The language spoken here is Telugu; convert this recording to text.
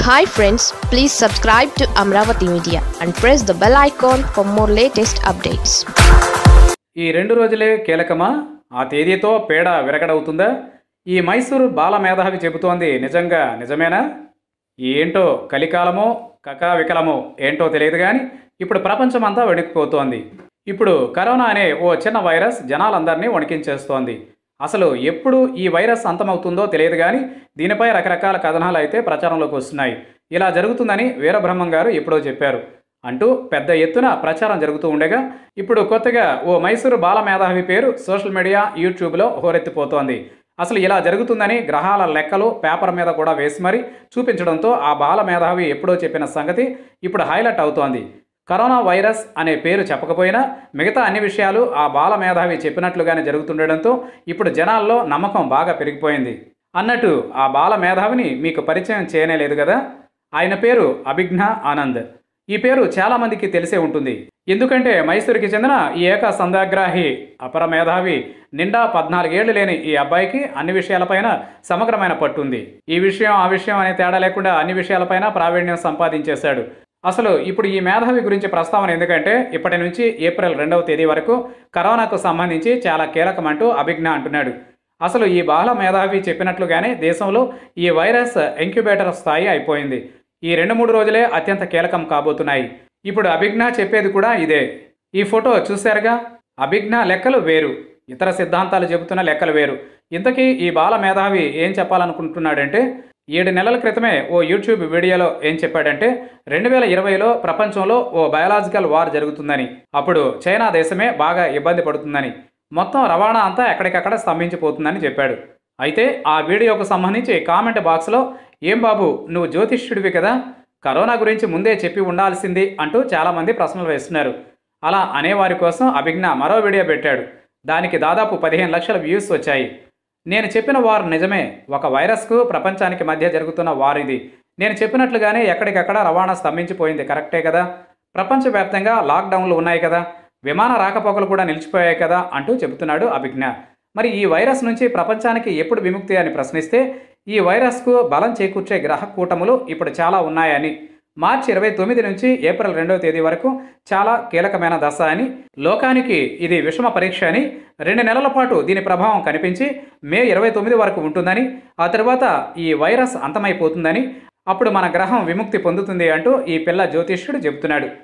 hi friends please subscribe to Amaravati media and press the bell icon for more latest updates ఈ రెండు రోజులే కీలకమా ఆ తేదీతో పేడ విరగడవుతుందా ఈ మైసూరు బాల మేధావి చెబుతోంది నిజంగా నిజమేనా ఏంటో కలికాలమో కకా వికలమో ఏంటో తెలియదు కానీ ఇప్పుడు ప్రపంచమంతా వణికిపోతోంది ఇప్పుడు కరోనా అనే ఓ చిన్న వైరస్ జనాలందరినీ వణికించేస్తోంది అసలు ఎప్పుడు ఈ వైరస్ అంతమవుతుందో తెలియదు కానీ దీనిపై రకరకాల కథనాలు అయితే ప్రచారంలోకి వస్తున్నాయి ఇలా జరుగుతుందని వీరబ్రహ్మం గారు ఎప్పుడో చెప్పారు అంటూ పెద్ద ఎత్తున ప్రచారం జరుగుతూ ఉండగా ఇప్పుడు కొత్తగా ఓ మైసూరు బాల మేధావి పేరు సోషల్ మీడియా యూట్యూబ్లో హోరెత్తిపోతోంది అసలు ఇలా జరుగుతుందని గ్రహాల లెక్కలు పేపర్ మీద కూడా వేసి మరీ చూపించడంతో ఆ బాల మేధావి ఎప్పుడో చెప్పిన సంగతి ఇప్పుడు హైలైట్ అవుతోంది కరోనా వైరస్ అనే పేరు చెప్పకపోయినా మిగతా అన్ని విషయాలు ఆ బాల మేధావి చెప్పినట్లుగానే జరుగుతుండడంతో ఇప్పుడు జనాల్లో నమ్మకం బాగా పెరిగిపోయింది అన్నట్టు ఆ బాల మేధావిని మీకు పరిచయం చేయనే లేదు కదా ఆయన పేరు అభిజ్ఞ ఆనంద్ ఈ పేరు చాలామందికి తెలిసే ఉంటుంది ఎందుకంటే మైసూరుకి చెందిన ఈ ఏక సందాగ్రాహి అపర మేధావి నిండా పద్నాలుగేళ్లు లేని ఈ అబ్బాయికి అన్ని విషయాలపైన సమగ్రమైన పట్టుంది ఈ విషయం ఆ విషయం అనే తేడా లేకుండా అన్ని విషయాలపైన ప్రావీణ్యం సంపాదించేశాడు అసలు ఇప్పుడు ఈ మేధావి గురించి ప్రస్తావన ఎందుకంటే ఇప్పటి నుంచి ఏప్రిల్ రెండవ తేదీ వరకు కరోనాకు సంబంధించి చాలా కీలకమంటూ అభిజ్ఞ అంటున్నాడు అసలు ఈ బాల మేధావి చెప్పినట్లుగానే దేశంలో ఈ వైరస్ ఇంక్యుబేటర్ స్థాయి అయిపోయింది ఈ రెండు మూడు రోజులే అత్యంత కీలకం కాబోతున్నాయి ఇప్పుడు అభిజ్ఞ చెప్పేది కూడా ఇదే ఈ ఫోటో చూశారుగా అభిజ్ఞ లెక్కలు వేరు ఇతర సిద్ధాంతాలు చెబుతున్న లెక్కలు వేరు ఇంతకీ ఈ బాల మేధావి ఏం చెప్పాలనుకుంటున్నాడంటే ఏడు నెలల క్రితమే ఓ యూట్యూబ్ వీడియోలో ఏం చెప్పాడంటే రెండు వేల ఇరవైలో ప్రపంచంలో ఓ బయాలజికల్ వార్ జరుగుతుందని అప్పుడు చైనా దేశమే బాగా ఇబ్బంది పడుతుందని మొత్తం రవాణా అంతా ఎక్కడికక్కడ స్తంభించిపోతుందని చెప్పాడు అయితే ఆ వీడియోకు సంబంధించి కామెంట్ బాక్స్లో ఏం బాబు నువ్వు జ్యోతిష్యుడివి కదా కరోనా గురించి ముందే చెప్పి ఉండాల్సింది అంటూ చాలామంది ప్రశ్నలు వేస్తున్నారు అలా అనేవారి కోసం అభిజ్ఞ మరో వీడియో పెట్టాడు దానికి దాదాపు పదిహేను లక్షల వ్యూస్ వచ్చాయి నేను చెప్పిన వారు నిజమే ఒక వైరస్కు ప్రపంచానికి మధ్య జరుగుతున్న వార్ ఇది నేను చెప్పినట్లుగానే ఎక్కడికక్కడ రవాణా స్తంభించిపోయింది కరెక్టే కదా ప్రపంచవ్యాప్తంగా లాక్డౌన్లు ఉన్నాయి కదా విమాన రాకపోకలు కూడా నిలిచిపోయాయి కదా అంటూ చెబుతున్నాడు అభిజ్ఞ మరి ఈ వైరస్ నుంచి ప్రపంచానికి ఎప్పుడు విముక్తి అని ప్రశ్నిస్తే ఈ వైరస్కు బలం చేకూర్చే గ్రహ కూటములు ఇప్పుడు చాలా ఉన్నాయని మార్చి ఇరవై తొమ్మిది నుంచి ఏప్రిల్ రెండవ తేదీ వరకు చాలా కీలకమైన దశ అని లోకానికి ఇది విషమ పరీక్ష అని రెండు నెలల పాటు దీని ప్రభావం కనిపించి మే ఇరవై తొమ్మిది వరకు ఉంటుందని ఆ తర్వాత ఈ వైరస్ అంతమైపోతుందని అప్పుడు మన గ్రహం విముక్తి పొందుతుంది అంటూ ఈ పిల్ల జ్యోతిష్యుడు చెబుతున్నాడు